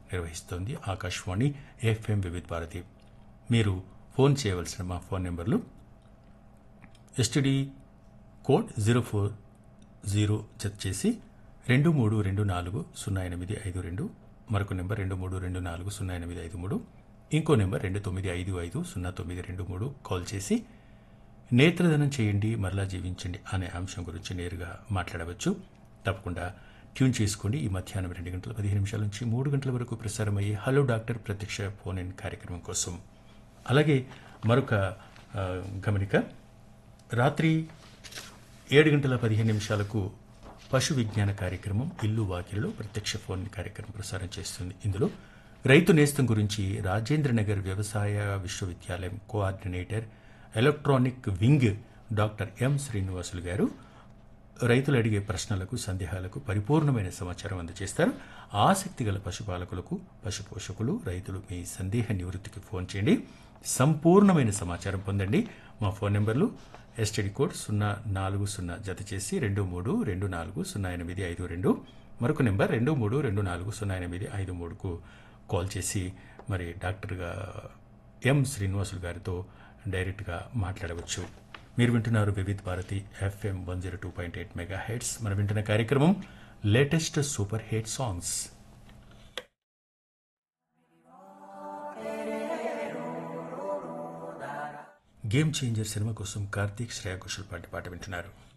నిర్వహిస్తోంది ఆకాశవాణి ఎఫ్ఎం వివిధ్ భారతి మీరు ఫోన్ చేయవలసిన మా ఫోన్ నెంబర్లు STD code zero four zero జత చేసి రెండు మూడు రెండు నాలుగు సున్నా ఎనిమిది ఐదు రెండు మరొక నెంబర్ రెండు మూడు రెండు నాలుగు సున్నా ఎనిమిది ఐదు మూడు ఇంకో నెంబర్ రెండు తొమ్మిది ఐదు ఐదు సున్నా తొమ్మిది రెండు మూడు కాల్ చేసి నేత్రదానం చేయండి మరలా జీవించండి అనే అంశం గురించి నేరుగా మాట్లాడవచ్చు తప్పకుండా ట్యూన్ చేసుకోండి ఈ మధ్యాహ్నం రెండు గంటల పదిహేను నిమిషాల నుంచి మూడు గంటల వరకు ప్రసారమయ్యే హలో డాక్టర్ ప్రత్యక్ష ఫోన్ ఇన్ కార్యక్రమం కోసం అలాగే మరొక ఆ, గమనిక రాత్రి ఏడు గంటల పదిహేను నిమిషాలకు పశు విజ్ఞాన కార్యక్రమం ఇల్లు వాకిలిలో ప్రత్యక్ష ఫోన్ కార్యక్రమం ప్రసారం చేస్తుంది ఇందులో రైతు నేస్తం గురించి రాజేంద్ర నగర్ వ్యవసాయ విశ్వవిద్యాలయం coordinator electronic wing doctor M Srinivasulu గారు రైతులు అడిగే ప్రశ్నలకు సందేహాలకు పరిపూర్ణమైన సమాచారం అందజేస్తారు ఆసక్తి గల పశుపాలకులకు పశు పోషకులు రైతులు మీ సందేహ నివృత్తికి ఫోన్ చేయండి సంపూర్ణమైన సమాచారం పొందండి మా ఫోన్ నెంబర్లు ఎస్టీడీ కోడ్ సున్నా నాలుగు సున్నా జత చేసి రెండు మూడు రెండు నాలుగు సున్నా ఎనిమిది ఐదు రెండు మరొక నెంబర్ రెండు మూడు రెండు నాలుగు సున్నా ఎనిమిది ఐదు మూడుకు కాల్ చేసి మరి డాక్టర్గా ఎం శ్రీనివాసులు గారితో డైరెక్ట్గా మాట్లాడవచ్చు మీరు వింటున్నారు Vividh Bharati FM one zero two point eight mega hertz మనం వింటున్న కార్యక్రమం latest super hit songs game changer సినిమా కోసం కార్తీక్ శ్రేయా ఘోషల్ పాటి పాట వింటున్నారు